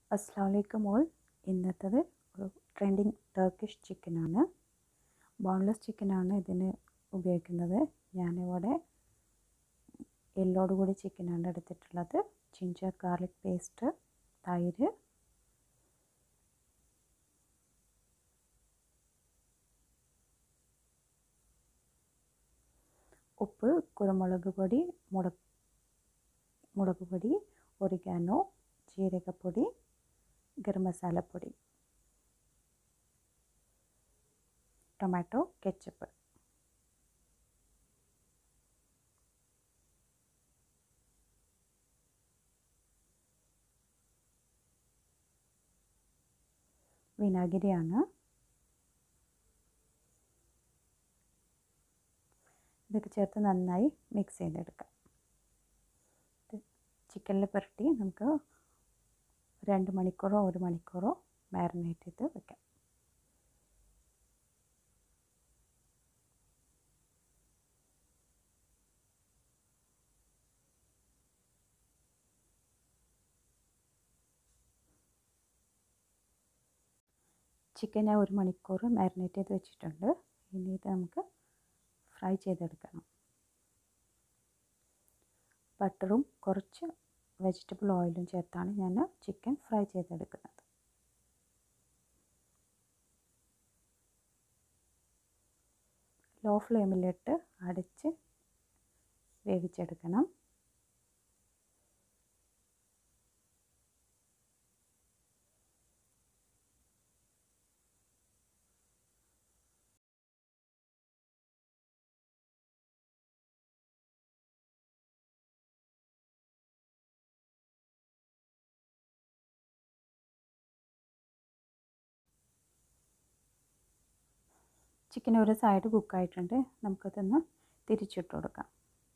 അസ്സാം വലൈക്കും ഓൾ ഇന്നത്തത് ഒരു ട്രെൻഡിങ് ടർക്കിഷ് ചിക്കനാണ് ബോൺലെസ് ചിക്കനാണ് ഇതിന് ഉപയോഗിക്കുന്നത് ഞാനിവിടെ എല്ലോട് കൂടി ചിക്കനാണ് എടുത്തിട്ടുള്ളത് ജിഞ്ചർ ഗാർലിക് പേസ്റ്റ് തൈര് ഉപ്പ് കുരുമുളക് പൊടി മുള മുളക് പൊടി ഒറിഗാനോ ജീരകപ്പൊടി ഗരം മസാലപ്പൊടി ടൊമാറ്റോ കെച്ചപ്പ് വിനാഗിരിയാണ് ഇതൊക്കെ ചേർത്ത് നന്നായി മിക്സ് ചെയ്തെടുക്കാം ചിക്കനിൽ പുരട്ടി നമുക്ക് രണ്ട് മണിക്കൂറോ ഒരു മണിക്കൂറോ മാരിനേറ്റ് ചെയ്ത് വെക്കാം ചിക്കൻ ഞാൻ ഒരു മണിക്കൂർ മാരിനേറ്റ് ചെയ്ത് വെച്ചിട്ടുണ്ട് ഇനി ഇത് നമുക്ക് ഫ്രൈ ചെയ്തെടുക്കണം ബട്ടറും കുറച്ച് വെജിറ്റബിൾ ഓയിലും ചേർത്താണ് ഞാൻ ചിക്കൻ ഫ്രൈ ചെയ്തെടുക്കുന്നത് ലോ ഫ്ലെയിമിലിട്ട് അടച്ച് വേവിച്ചെടുക്കണം ചിക്കൻ ഒരു സൈഡ് കുക്കായിട്ടുണ്ട് നമുക്കതൊന്ന് തിരിച്ചിട്ട് കൊടുക്കാം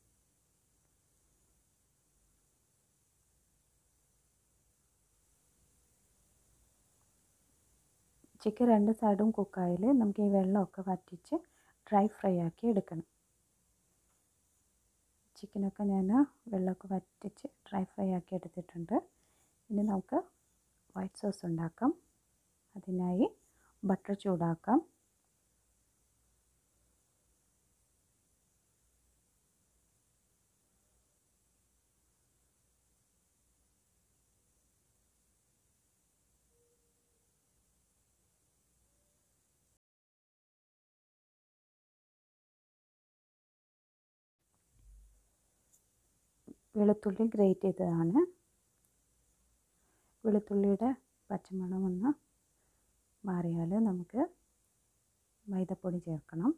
ചിക്കൻ രണ്ട് സൈഡും കുക്കായാൽ നമുക്ക് ഈ വെള്ളമൊക്കെ വറ്റിച്ച് ഡ്രൈ ഫ്രൈ ആക്കി എടുക്കണം ചിക്കനൊക്കെ ഞാൻ വെള്ളമൊക്കെ വറ്റിച്ച് ഡ്രൈ ഫ്രൈ ആക്കി എടുത്തിട്ടുണ്ട് ഇനി നമുക്ക് വൈറ്റ് സോസ് ഉണ്ടാക്കാം അതിനായി ബട്ടർ ചൂടാക്കാം വെളുത്തുള്ളി ഗ്രേറ്റ് ചെയ്തതാണ് വെളുത്തുള്ളിയുടെ പച്ചമണം ഒന്ന് മാറിയാൽ നമുക്ക് മൈദപ്പൊടി ചേർക്കണം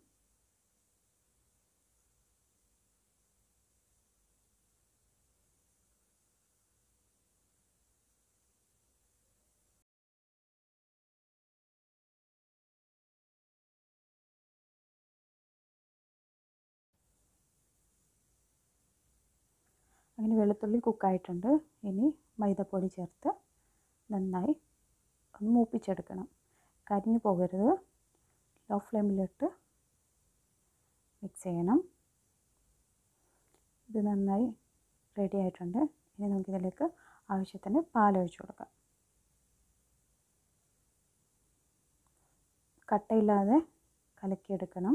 അങ്ങനെ വെളുത്തുള്ളി കുക്കായിട്ടുണ്ട് ഇനി മൈദപ്പൊടി ചേർത്ത് നന്നായി ഒന്ന് മൂപ്പിച്ചെടുക്കണം കരിഞ്ഞു പോകരുത് ലോ ഫ്ലെയിമിലിട്ട് മിക്സ് ചെയ്യണം ഇത് നന്നായി റെഡി ആയിട്ടുണ്ട് ഇനി നമുക്കിതിലേക്ക് ആവശ്യത്തിന് പാലൊഴിച്ച് കൊടുക്കാം കട്ടയില്ലാതെ കലക്കിയെടുക്കണം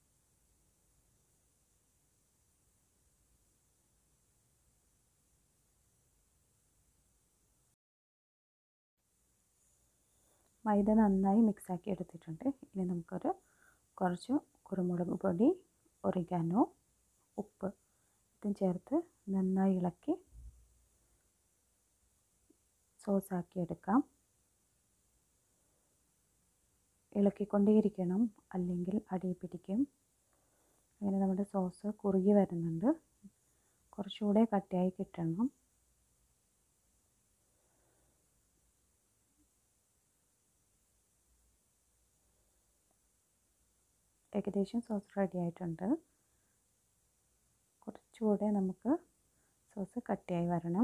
മൈദ നന്നായി മിക്സാക്കി എടുത്തിട്ടുണ്ട് ഇനി നമുക്കൊരു കുറച്ച് കുരുമുളക് പൊടി ഒറിഗാനോ ഉപ്പ് ഇതും ചേർത്ത് നന്നായി ഇളക്കി സോസാക്കി എടുക്കാം ഇളക്കിക്കൊണ്ടേയിരിക്കണം അല്ലെങ്കിൽ അടി പിടിക്കും അങ്ങനെ നമ്മുടെ സോസ് കുറുകി വരുന്നുണ്ട് കുറച്ചുകൂടെ കട്ടിയായി കിട്ടണം ഏകദേശം സോസ് റെഡി ആയിട്ടുണ്ട് കുറച്ചുകൂടെ നമുക്ക് സോസ് കട്ടിയായി വരണം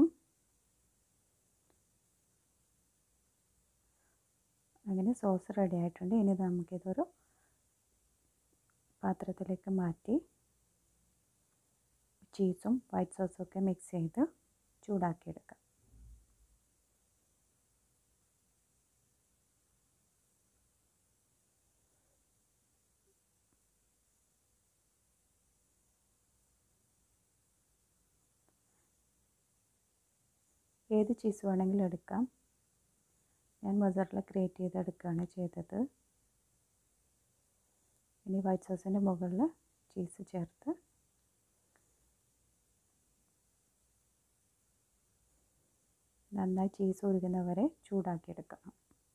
അങ്ങനെ സോസ് റെഡി ആയിട്ടുണ്ട് ഇനി നമുക്കിതൊരു പാത്രത്തിലേക്ക് മാറ്റി ചീസും വൈറ്റ് സോസും ഒക്കെ മിക്സ് ചെയ്ത് ചൂടാക്കിയെടുക്കാം ഏത് ചീസ് വേണമെങ്കിലും എടുക്കാം ഞാൻ മൊസറല ക്രിയേറ്റ് ചെയ്തെടുക്കുകയാണ് ചെയ്തത് ഇനി വൈറ്റ് സോസിൻ്റെ മുകളിൽ ചീസ് ചേർത്ത് നന്നായി ചീസ് ഉരുകുന്നവരെ ചൂടാക്കിയെടുക്കണം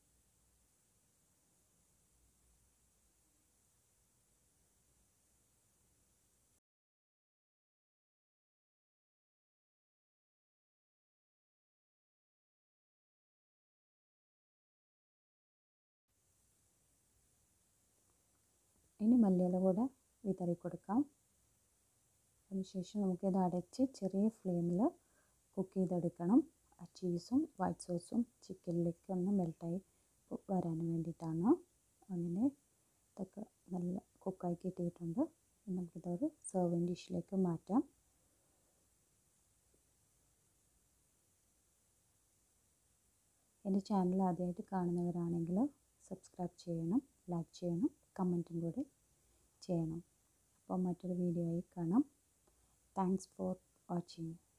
ഇനി മല്ലിയില കൂടെ വിതറി കൊടുക്കാം അതിനുശേഷം നമുക്കിത് അടച്ച് ചെറിയ ഫ്ലെയിമിൽ കുക്ക് ചെയ്തെടുക്കണം ആ ചീസും വൈറ്റ് സോസും ചിക്കനിലേക്ക് ഒന്ന് മെൽട്ടായി വരാൻ വേണ്ടിയിട്ടാണ് അങ്ങനെ ഇതൊക്കെ നല്ല കുക്കായി കിട്ടിയിട്ടുണ്ട് നമുക്കിതൊരു സെർവിങ് ഡിഷിലേക്ക് മാറ്റാം എൻ്റെ ചാനൽ ആദ്യമായിട്ട് കാണുന്നവരാണെങ്കിൽ സബ്സ്ക്രൈബ് ചെയ്യണം ലൈക്ക് ചെയ്യണം കമൻറ്റും കൂടി ചെയ്യണം അപ്പോൾ മറ്റൊരു വീഡിയോ ആയി കാണാം താങ്ക്സ് ഫോർ വാച്ചിങ്